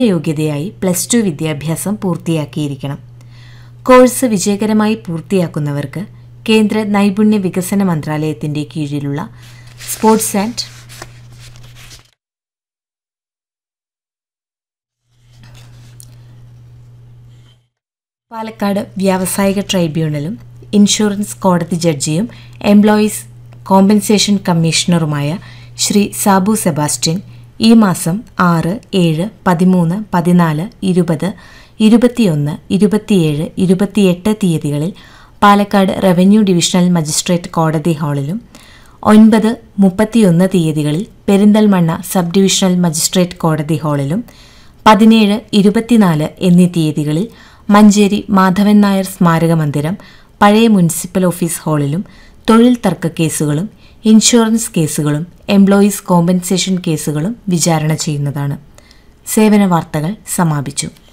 യോഗ്യതയായി plus two വിദ്യാഭ്യാസം പൂർത്തിയാക്കിയിരിക്കണം course വിജയകരമായി പൂർത്തിയാക്കുന്നവർക്ക് കേന്ദ്ര നൈപുണ്യ വികസന മന്ത്രാലയത്തിന്റെ കീഴിലുള്ള സ്പോർട്സ് ആൻഡ് പാലക്കാട് വ്യാവസായിക ട്രൈബ്യൂണലും ഇൻഷുറൻസ് കോടതി ജഡ്ജിയും എംപ്ലോയീസ് കോമ്പൻസേഷൻ കമ്മീഷണറുമായ ശ്രീ സാബു സെബാസ്റ്റ്യൻ ഈ മാസം ആറ് ഏഴ് പതിമൂന്ന് പതിനാല് ഇരുപത് ഇരുപത്തിയൊന്ന് ഇരുപത്തിയേഴ് ഇരുപത്തിയെട്ട് തീയതികളിൽ പാലക്കാട് റവന്യൂ ഡിവിഷണൽ മജിസ്ട്രേറ്റ് കോടതി ഹാളിലും ഒൻപത് മുപ്പത്തിയൊന്ന് തീയതികളിൽ പെരിന്തൽമണ്ണ സബ് ഡിവിഷണൽ മജിസ്ട്രേറ്റ് കോടതി ഹാളിലും പതിനേഴ് ഇരുപത്തിനാല് എന്നീ തീയതികളിൽ മഞ്ചേരി മാധവൻ നായർ സ്മാരക മന്ദിരം പഴയ മുനിസിപ്പൽ ഓഫീസ് ഹാളിലും തൊഴിൽ തർക്ക കേസുകളും ഇൻഷുറൻസ് കേസുകളും എംപ്ലോയീസ് കോമ്പൻസേഷൻ കേസുകളും വിചാരണ ചെയ്യുന്നതാണ് സേവന വാർത്തകൾ സമാപിച്ചു